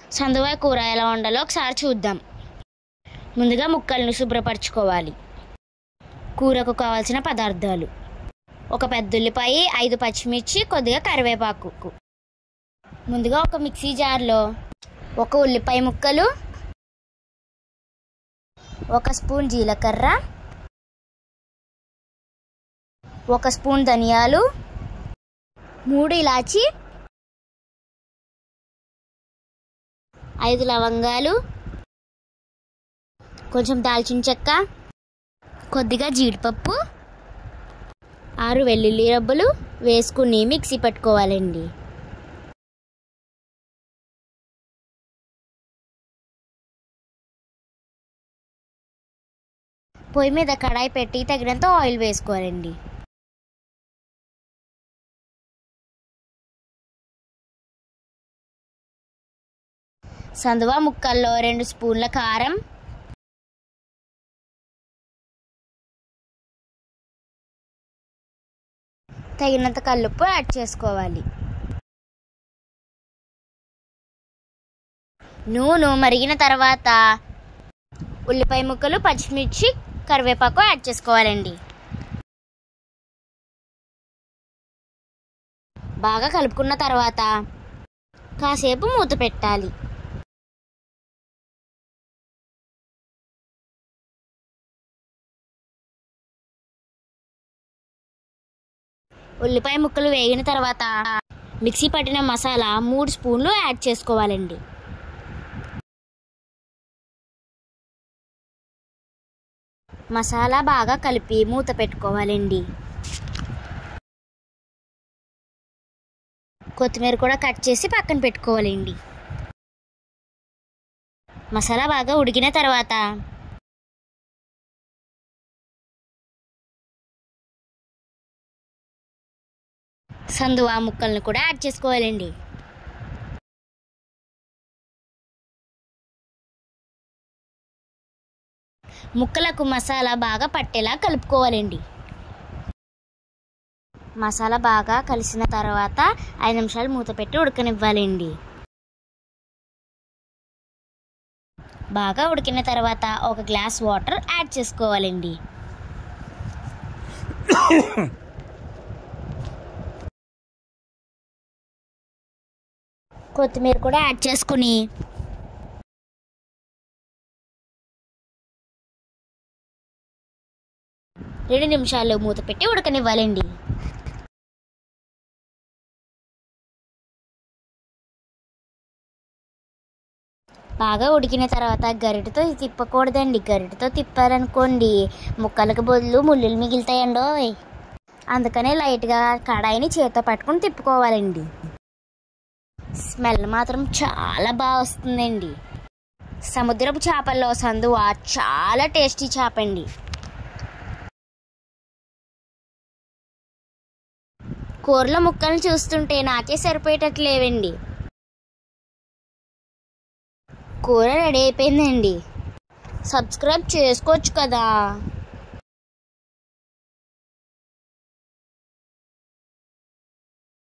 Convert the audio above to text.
సందువా కూర ఎలా వండాలో ఒకసారి చూద్దాం ముందుగా ముక్కలను శుభ్రపరచుకోవాలి కూరకు కావాల్సిన పదార్థాలు ఒక పెద్ద ఉల్లిపాయ ఐదు పచ్చిమిర్చి కొద్దిగా కరివేపాకు ముందుగా ఒక మిక్సీ జార్లో ఒక ఉల్లిపాయ ముక్కలు ఒక స్పూన్ జీలకర్ర ఒక స్పూన్ ధనియాలు మూడు ఇలాచి ఐదు లవంగాలు కొంచెం దాల్చిన చెక్క కొద్దిగా జీడిపప్పు ఆరు వెల్లుల్లి రబ్బలు వేసుకుని మిక్సీ పెట్టుకోవాలండి పొయ్యి మీద కడాయి పెట్టి తగినంత ఆయిల్ వేసుకోవాలండి సందువా ముక్కల్లో రెండు స్పూన్ల కారం తగినంత కల్లుప్పు యాడ్ చేసుకోవాలి నూనె మరిగిన తర్వాత ఉల్లిపాయ ముక్కలు పచ్చిమిర్చి కరివేపాకు యాడ్ చేసుకోవాలండి బాగా కలుపుకున్న తర్వాత కాసేపు మూత పెట్టాలి ఉల్లిపాయ ముక్కలు వేగిన తర్వాత మిక్సీ పట్టిన మసాలా మూడు స్పూన్లు యాడ్ చేసుకోవాలండి మసాలా బాగా కలిపి మూత పెట్టుకోవాలండి కొత్తిమీర కూడా కట్ చేసి పక్కన పెట్టుకోవాలండి మసాలా బాగా ఉడికిన తర్వాత సందువా ముక్కలను కూడా యాడ్ చేసుకోవాలండి ముక్కలకు మసాలా బాగా పట్టేలా కలుపుకోవాలండి మసాలా బాగా కలిసిన తర్వాత ఐదు నిమిషాలు మూత పెట్టి ఉడకనివ్వాలండి బాగా ఉడికిన తర్వాత ఒక గ్లాస్ వాటర్ యాడ్ చేసుకోవాలండి కొత్తిమీర కూడా యాడ్ చేసుకుని రెండు నిమిషాలు మూత పెట్టి ఉడకనివ్వాలండి బాగా ఉడికిన తర్వాత గరిటతో తిప్పకూడదండి గరిటతో తిప్పారనుకోండి ముక్కలకు బదులు ముళ్ళులు మిగులుతాయండోయ్ అందుకనే లైట్గా కడాయిని చేత్తో పట్టుకుని తిప్పుకోవాలండి స్మెల్ మాత్రం చాలా బాగా వస్తుందండి సముద్రపు చేపల్లో సందువ చాలా టేస్టీ చేప అండి కూరలో ముక్కలు చూస్తుంటే నాకే సరిపోయేటట్లేవండి కూర రెడీ అయిపోయిందండి సబ్స్క్రైబ్ చేసుకోవచ్చు కదా